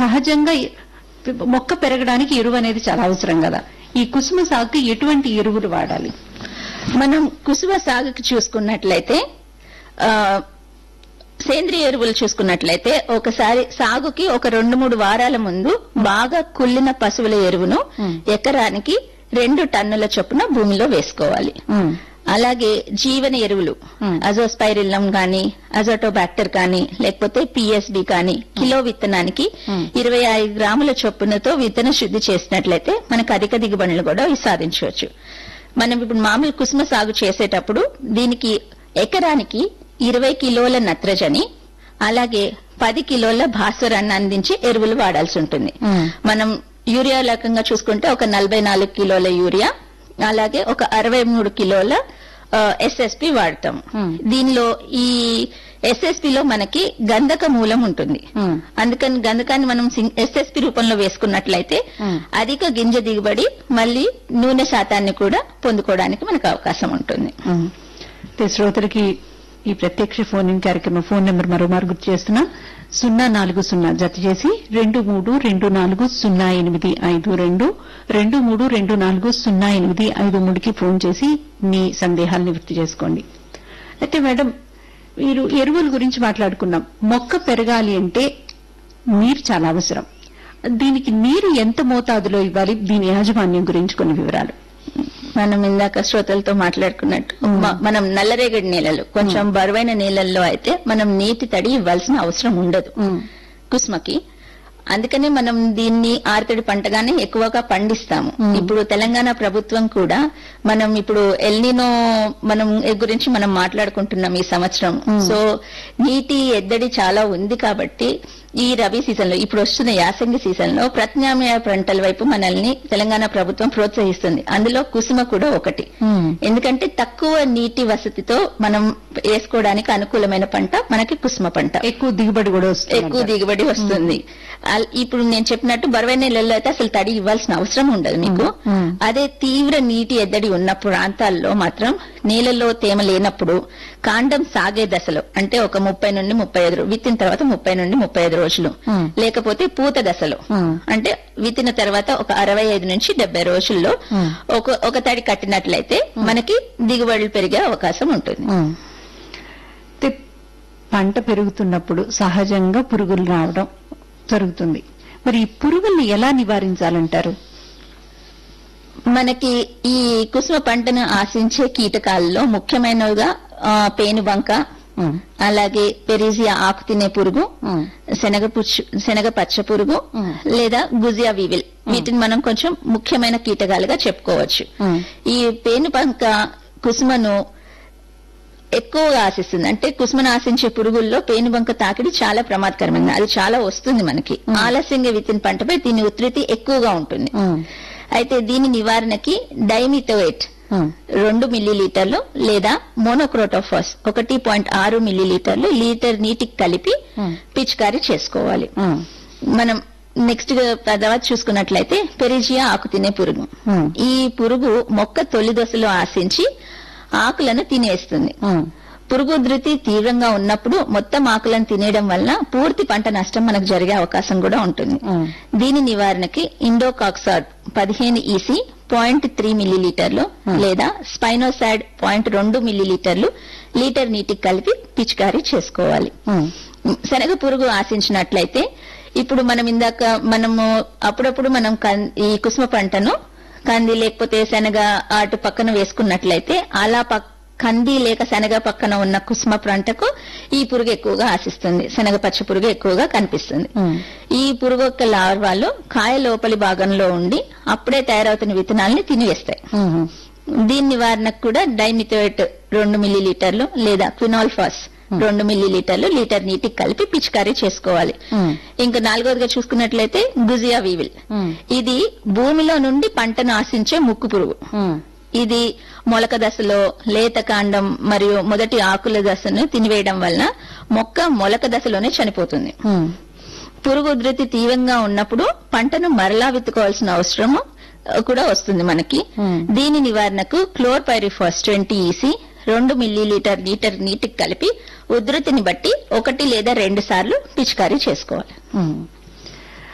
సహజంగా ఎ- మొక్క పెరగడానికి ఎరువు అనేది చాలా అవసరం కదా ఈ కుసుమ సాగుకి ఎటువంటి ఎరువులు వాడాలి మనం కుసుమ సాగుకి చూసుకున్నట్లయితే ఆ, సేంద్రియ ఎరువులు చూసుకున్నట్లయితే ఒకసారి సాగుకి ఒక రెండు మూడు వారాల ముందు బాగా కుళ్ళిన పశువుల ఎరువును ఎకరానికి రెండు టన్నుల చొప్పున భూమిలో వేసుకోవాలి అలాగే జీవన ఎరువులు అజోస్పైరిల్లం గాని అజోటోబాక్టర్ కానీ లేకపోతే పిఎస్బి కానీ కిలో విత్తనానికి ఇరవై ఐదు గ్రాముల చొప్పునతో విత్తన శుద్ధి చేసినట్లయితే మనకు అధిక దిగుబడులు కూడా సాధించవచ్చు మనం ఇప్పుడు మామూలు కుసుమ సాగు చేసేటప్పుడు దీనికి ఎకరానికి ఇరవై కిలోల నత్రజని అలాగే పది కిలోల భాస్వరాన్ని అందించే ఎరువులు వాడాల్సి ఉంటుంది మనం యూరియా రకంగా చూసుకుంటే ఒక నలభై నాలుగు కిలోల యూరియా అలాగే ఒక అరవై మూడు కిలోల ఎస్ఎస్పి వాడతాం దీనిలో ఈ ఎస్ఎస్పి లో మనకి గంధక మూలం ఉంటుంది అందుకని గంధకాన్ని మనం ఎస్ఎస్పి రూపంలో వేసుకున్నట్లయితే అధిక గింజ దిగుబడి మళ్ళీ నూనె శాతాన్ని కూడా పొందుకోవడానికి మనకు అవకాశం ఉంటుంది అయితే శ్రోతలకి ఈ ప్రత్యక్ష ఫోన్ ఇన్ కార్యక్రమం ఫోన్ నెంబర్ మరోమారు గుర్తు చేస్తున్నా సున్నా నాలుగు సున్నా జత చేసి రెండు మూడు రెండు నాలుగు సున్నా ఎనిమిది ఐదు రెండు రెండు మూడు రెండు నాలుగు సున్నా ఎనిమిది ఐదు మూడుకి ఫోన్ చేసి మీ సందేహాలు నివృత్తి చేసుకోండి అయితే మేడం మీరు ఎరువుల గురించి మాట్లాడుకున్నాం మొక్క పెరగాలి అంటే నీరు చాలా అవసరం దీనికి నీరు ఎంత మోతాదులో ఇవ్వాలి దీని యాజమాన్యం గురించి కొన్ని వివరాలు మనం ఇందాక శ్రోతలతో మాట్లాడుకున్నట్టు మ- మనం నల్లరేగడి నేలలు కొంచెం బరువైన నేలల్లో అయితే మనం నీటి తడి ఇవ్వాల్సిన అవసరం ఉండదు కుస్మకి అందుకనే మనం దీన్ని ఆరుతడి పంటగానే ఎక్కువగా పండిస్తాము ఇప్పుడు తెలంగాణ ప్రభుత్వం కూడా మనం ఇప్పుడు ఎల్నినో మనం ఏ గురించి మనం మాట్లాడుకుంటున్నాం ఈ సంవత్సరం సో నీటి ఎద్దడి చాలా ఉంది కాబట్టి ఈ రబీ సీజన్ లో ఇప్పుడు వస్తున్న యాసంగి సీజన్ లో ప్రత్యామ్నాయ పంటల వైపు మనల్ని తెలంగాణ ప్రభుత్వం ప్రోత్సహిస్తుంది అందులో కుసుమ కూడా ఒకటి ఎందుకంటే తక్కువ నీటి వసతితో మనం వేసుకోవడానికి అనుకూలమైన పంట మనకి కుసుమ పంట ఎక్కువ దిగుబడి కూడా వస్తుంది ఎక్కువ దిగుబడి వస్తుంది అల్- ఇప్పుడు నేను చెప్పినట్టు బరువైన నెలల్లో అయితే అసలు తడి ఇవ్వాల్సిన అవసరం ఉండదు మీకు అదే తీవ్ర నీటి ఎద్దడి ఉన్న ప్రాంతాల్లో మాత్రం నీళ్ళలో తేమ లేనప్పుడు కాండం సాగే దశలో అంటే ఒక ముప్పై నుండి ముప్పై ఐదు రో- విత్తిన తర్వాత ముప్పై నుండి ముప్పై ఐదు రోజులు లేకపోతే పూత దశలో అంటే విత్తిన తర్వాత ఒక అరవై ఐదు నుంచి డెబ్బై రోజుల్లో ఒక ఒక తడి కట్టినట్లయితే మనకి దిగుబడులు పెరిగే అవకాశం ఉంటుంది అయితే పంట పెరుగుతున్నప్పుడు సహజంగా పురుగులు రావడం జరుగుతుంది మరి ఈ పురుగుల్ని ఎలా నివారించాలంటారు మనకి ఈ కుసుమ పంటను ఆశించే కీటకాలలో ముఖ్యమైనవిగా ఆ, పేనుబంక అలాగే పెరిజియా ఆకు తినే పురుగు శనగ పుచ్చు శనగ పచ్చ పురుగు లేదా గుజియా వివిల్ వీటిని మనం కొంచెం ముఖ్యమైన కీటకాలుగా చెప్పుకోవచ్చు ఈ పేనుబంక కుసుమను ఎక్కువగా ఆశిస్తుంది అంటే కుసుమను ఆశించే పురుగుల్లో పేనుబంక తాకిడి చాలా ప్రమాదకరమైనది అది చాలా వస్తుంది మనకి ఆలస్యంగా విత్తిన పంటపై దీని ఉధృతి ఎక్కువగా ఉంటుంది అయితే దీని నివారణకి డైమిథోయేట్ రెండు మిల్లీలీటర్లు లేదా మోనోక్రోటోఫాస్ ఒకటి పాయింట్ ఆరు మిల్లీలీటర్లు లీటర్ నీటికి కలిపి పిచికారీ చేసుకోవాలి మనం నెక్స్ట్ తర్వాత చూసుకున్నట్లయితే పెరిజియా ఆకు తినే పురుగు ఈ పురుగు మొక్క తొలి దశలో ఆశించి ఆకులను తినేస్తుంది పురుగు ఉధృతి తీవ్రంగా ఉన్నప్పుడు మొత్తం ఆకులను తినేయడం వలన పూర్తి పంట నష్టం మనకు జరిగే అవకాశం కూడా ఉంటుంది దీని నివారణకి ఇండోకాక్సాడ్ పదిహేను ఈసీ పాయింట్ త్రీ మిల్లీలీటర్లు లేదా స్పైనోసాడ్ పాయింట్ రెండు మిల్లీలీటర్లు లీటర్ నీటికి కలిపి పిచికారీ చేసుకోవాలి శనగ పురుగు ఆశించినట్లయితే ఇప్పుడు మనం ఇందాక మనము అప్పుడప్పుడు మనం కన్- ఈ కుసుమ పంటను కంది లేకపోతే శనగ అటు పక్కన వేసుకున్నట్లయితే అలా పక్- కంది లేక శనగ పక్కన ఉన్న కుసుమ పంటకు ఈ పురుగు ఎక్కువగా ఆశిస్తుంది శనగ పచ్చ పురుగు ఎక్కువగా కనిపిస్తుంది ఈ పురుగు యొక్క లార్వాలు కాయ లోపలి భాగంలో ఉండి అప్పుడే తయారవుతున్న విత్తనాలని తినివేస్తాయి దీని నివారణకు కూడా డైమిథోయేట్ రెండు మిల్లీలీటర్లు లేదా క్వినాల్ఫాస్ రెండు మిల్లీలీటర్లు లీటర్ నీటికి కలిపి పిచికారీ చేసుకోవాలి ఇంకా నాలుగోదిగా చూసుకున్నట్లయితే గుజియా వీవిల్ ఇది భూమిలో నుండి పంటను ఆశించే ముక్కు పురుగు ఇది మొలక దశలో లేత కాండం మరియు మొదటి ఆకుల దశను తినివేయడం వలన మొక్క మొలక దశలోనే చనిపోతుంది పురుగు ఉధృతి తీవ్రంగా ఉన్నప్పుడు పంటను మరలా విత్తుకోవాల్సిన అవసరము ఆ, కూడా వస్తుంది మనకి దీని నివారణకు క్లోర్పైరిఫాస్ ట్వంటీ ఈసీ రెండు మిల్లీలీటర్ లీటర్ నీటికి కలిపి ఉధృతిని బట్టి ఒకటి లేదా రెండు సార్లు పిచికారీ చేసుకోవాలి